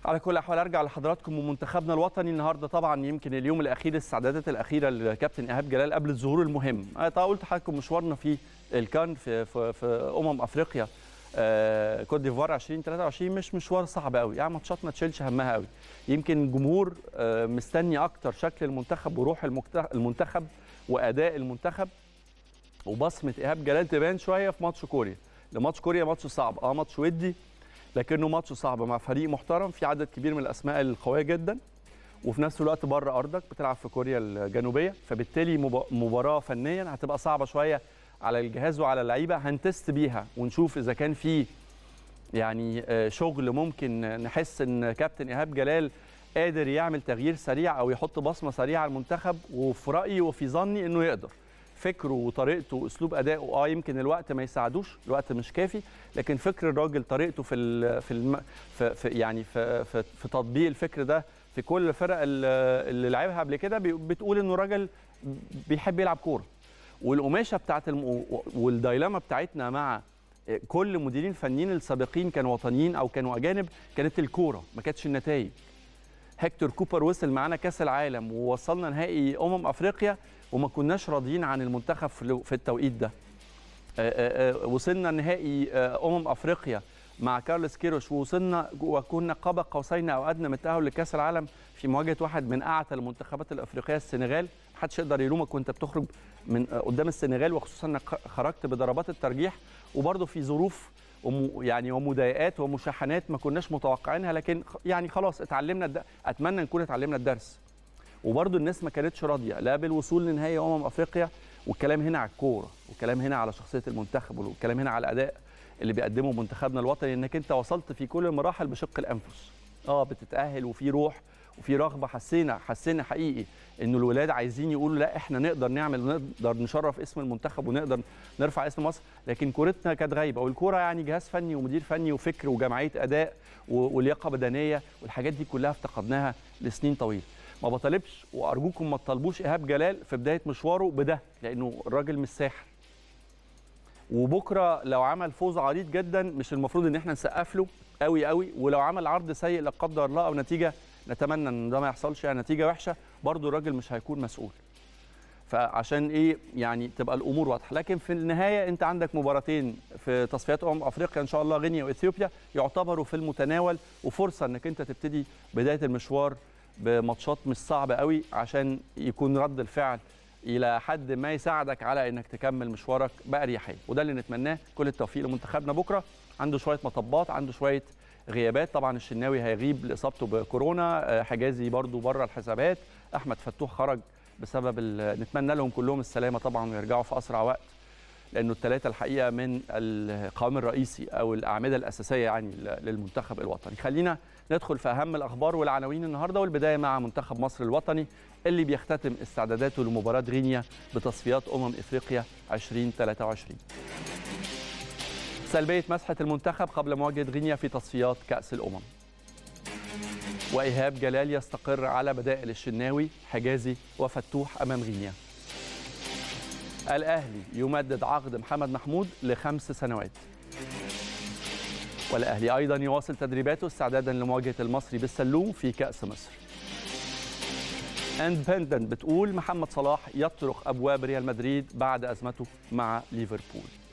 على كل الاحوال ارجع لحضراتكم ومنتخبنا الوطني النهارده طبعا يمكن اليوم الاخير الاستعدادات الاخيره لكابتن ايهاب جلال قبل الظهور المهم انا طبعا قلت لحضراتكم مشوارنا في الكان في في, في امم افريقيا آه كوت ديفوار 2023 مش مشوار صعب قوي يعني ماتشات ما تشيلش همها قوي يمكن الجمهور آه مستني اكتر شكل المنتخب وروح المنتخب واداء المنتخب وبصمه ايهاب جلال تبان شويه في ماتش كوريا لماتش كوريا ماتش صعب اه ماتش ودي لكنه ماتش صعب مع فريق محترم في عدد كبير من الاسماء القويه جدا وفي نفس الوقت بره ارضك بتلعب في كوريا الجنوبيه فبالتالي مباراه فنيا هتبقى صعبه شويه على الجهاز وعلى اللعيبه هنتست بيها ونشوف اذا كان في يعني شغل ممكن نحس ان كابتن ايهاب جلال قادر يعمل تغيير سريع او يحط بصمه سريعه على المنتخب وفي رايي وفي ظني انه يقدر فكره وطريقته واسلوب ادائه اه يمكن الوقت ما يساعدوش الوقت مش كافي لكن فكر الراجل طريقته في ال في, الم في, في يعني في, في, في تطبيق الفكر ده في كل الفرق اللي لعبها قبل كده بتقول انه راجل بيحب يلعب كوره والقماشه بتاعت الم... والدايلاما بتاعتنا مع كل مديرين فنيين السابقين كانوا وطنيين او كانوا اجانب كانت الكوره ما كانتش النتائج هيكتور كوبر وصل معانا كاس العالم ووصلنا نهائي امم افريقيا وما كناش راضيين عن المنتخب في التوقيت ده وصلنا نهائي امم افريقيا مع كارلوس كيروش ووصلنا وكنا قاب قوسين او ادنى من التاهل لكاس العالم في مواجهه واحد من اعتى المنتخبات الافريقيه السنغال محدش يقدر يلومك وانت بتخرج من قدام السنغال وخصوصا انك خرجت بضربات الترجيح وبرده في ظروف يعني ومضايقات ومشاحنات ما كناش متوقعينها لكن يعني خلاص اتعلمنا اتمنى نكون اتعلمنا الدرس وبرده الناس ما كانتش راضيه لا بالوصول لنهائي امم افريقيا والكلام هنا على الكوره والكلام هنا على شخصيه المنتخب والكلام هنا على الاداء اللي بيقدمه منتخبنا الوطني انك انت وصلت في كل المراحل بشق الانفس اه بتتاهل وفي روح وفي رغبه حسينا حسينا حقيقي انه الولاد عايزين يقولوا لا احنا نقدر نعمل ونقدر نشرف اسم المنتخب ونقدر نرفع اسم مصر لكن كورتنا كانت غايبه والكوره يعني جهاز فني ومدير فني وفكر وجمعيه اداء ولياقه بدنيه والحاجات دي كلها افتقدناها لسنين طويله ما بطالبش وارجوكم ما تطالبوش ايهاب جلال في بدايه مشواره بده لانه الراجل مش ساحر وبكره لو عمل فوز عريض جدا مش المفروض ان احنا نسقف له قوي قوي ولو عمل عرض سيء لا قدر الله او نتيجه نتمنى ان ده ما يحصلش يعني نتيجه وحشه برضو الراجل مش هيكون مسؤول فعشان ايه يعني تبقى الامور واضحه لكن في النهايه انت عندك مباراتين في تصفيات امم افريقيا ان شاء الله غينيا واثيوبيا يعتبروا في المتناول وفرصه انك انت تبتدي بدايه المشوار بماتشات مش صعبه قوي عشان يكون رد الفعل الى حد ما يساعدك على انك تكمل مشوارك باريحيه وده اللي نتمناه كل التوفيق لمنتخبنا بكره عنده شويه مطبات عنده شويه غيابات طبعا الشناوي هيغيب لاصابته بكورونا حجازي برضو بره الحسابات احمد فتوح خرج بسبب نتمنى لهم كلهم السلامه طبعا ويرجعوا في اسرع وقت لانه الثلاثه الحقيقه من القوام الرئيسي او الاعمده الاساسيه يعني للمنتخب الوطني خلينا ندخل في اهم الاخبار والعناوين النهارده والبدايه مع منتخب مصر الوطني اللي بيختتم استعداداته لمباراه غينيا بتصفيات امم افريقيا 2023 سلبيه مسحه المنتخب قبل مواجهه غينيا في تصفيات كاس الامم وايهاب جلال يستقر على بدائل الشناوي حجازي وفتوح امام غينيا الاهلي يمدد عقد محمد محمود لخمس سنوات والاهلي ايضا يواصل تدريباته استعدادا لمواجهه المصري بالسلوم في كاس مصر اندبندنت بتقول محمد صلاح يطرق ابواب ريال مدريد بعد ازمته مع ليفربول